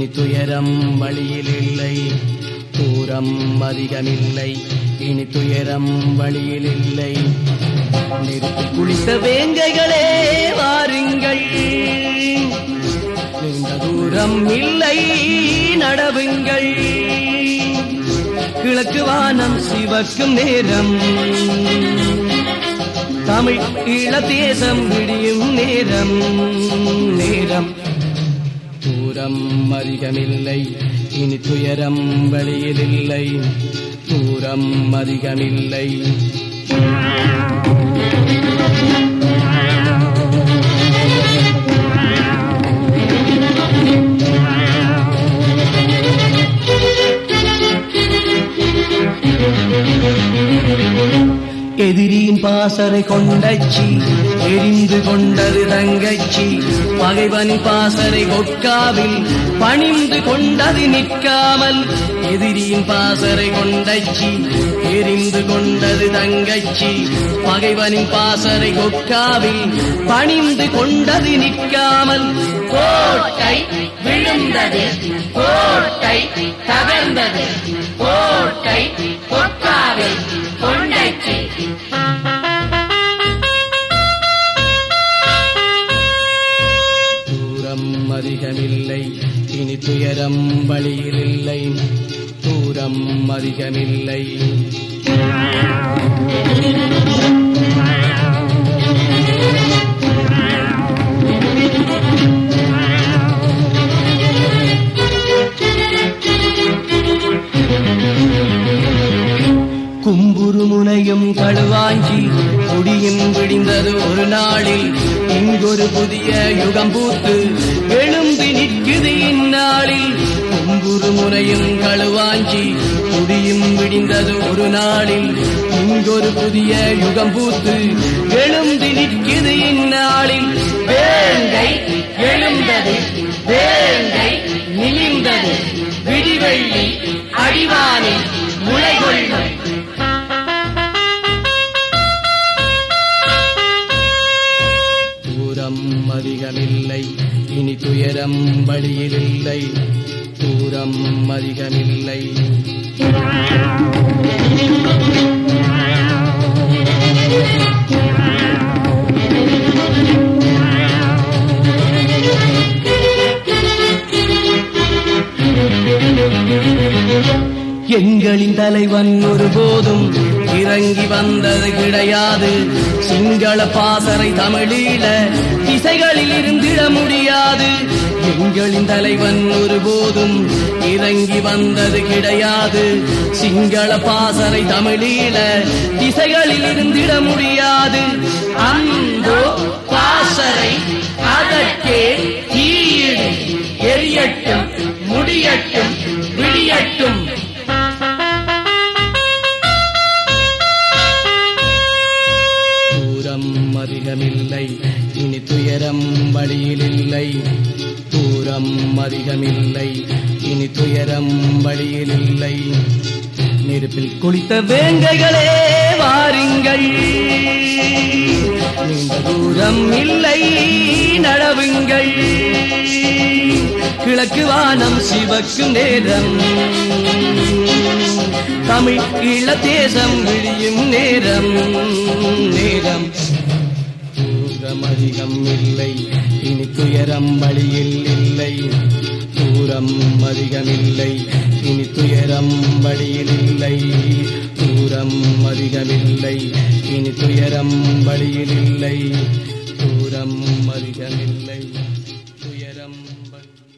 துயரம் வழியில் இல்லை தூரம் அதிகமில்லை இனி துயரம் வழியில் இல்லை நிறுத்தி குளித்த வேங்கைகளே வாருங்கள் நீண்ட தூரம் இல்லை நடவுங்கள் கிழக்கு வானம் சிவக்கும் நேரம் தமிழ் ஈழ தேசம் விடியும் நேரம் நேரம் தூரம் அதிகமில்லை இனி துயரம் வழியில் இல்லை தூரம் அதிகமில்லை எதிரியின் பாசறை கொண்டச்சி எரிந்து கொண்டது தங்கச்சி பகைவனின் பாசறை கொட்காவில் பணிந்து கொண்டது நிற்காமல் எதிரியின் பாசறை கொண்டச்சி எரிந்து கொண்டது தங்கச்சி பகைவனின் பாசறை கொட்காவில் பணிந்து கொண்டது நிற்காமல் கோட்டை விழுந்தது கோட்டை தகர்ந்தது கோட்டை கொக்காவில் கொண்டைச்சி தூரம் அதிகமில்லை இனி துயரம் வழியில் இல்லை தூரம் அதிகமில்லை கும்புரு முனையும் களுவாஞ்சி குடியும் விடிந்தது ஒரு நாளில் இங்கொரு புதிய யுகம் பூத்து எழும்பி நிற்குது இந்நாளில் கும்புரு முனையும் களுவாஞ்சி குடியும் விடிந்தது ஒரு நாளில் இங்கொரு புதிய யுகம் பூத்து எழும்பி நிற்குது இந்நாளில் வேங்கை எழுந்தது வேங்கை நிமிந்தது விடிவெள்ளி அடிவானில் முளை கொள்ளும் தூரம் அதிகமில்லை இனி துயரம் வழியில் இல்லை தூரம் அதிகமில்லை எங்களின் தலைவன் ஒருபோதும் இறங்கி வந்தது கிடையாது சிங்கள பாசறை தமிழீழ திசைகளில் இருந்திட முடியாது எங்களின் தலைவன் ஒருபோதும் இறங்கி வந்தது கிடையாது சிங்கள பாசறை தமிழீழ திசைகளில் இருந்திட முடியாது அந்தோ பாசறை அதற்கே தீயிடு எரியட்டும் முடியட்டும் விடியட்டும் தூரம் அதிகமில்லை இனி துயரம் வழியில் இல்லை தூரம் அதிகமில்லை இனி துயரம் வழியில் இல்லை நெருப்பில் குளித்த வேங்கைகளே வாருங்கள் நீண்ட தூரம் இல்லை நடவுங்கள் கிழக்கு வானம் சிவக்கு நேரம் தமிழ் ஈழ தேசம் விழியும் நேரம் நேரம் தூரம் அதிகம் இல்லை இனி துயரம் வழியில் இல்லை தூரம் அதிகமில்லை இனி துயரம் வழியில் இல்லை தூரம் அதிகமில்லை இனி துயரம் வழியில் இல்லை தூரம் அதிகமில்லை துயரம் வழியில்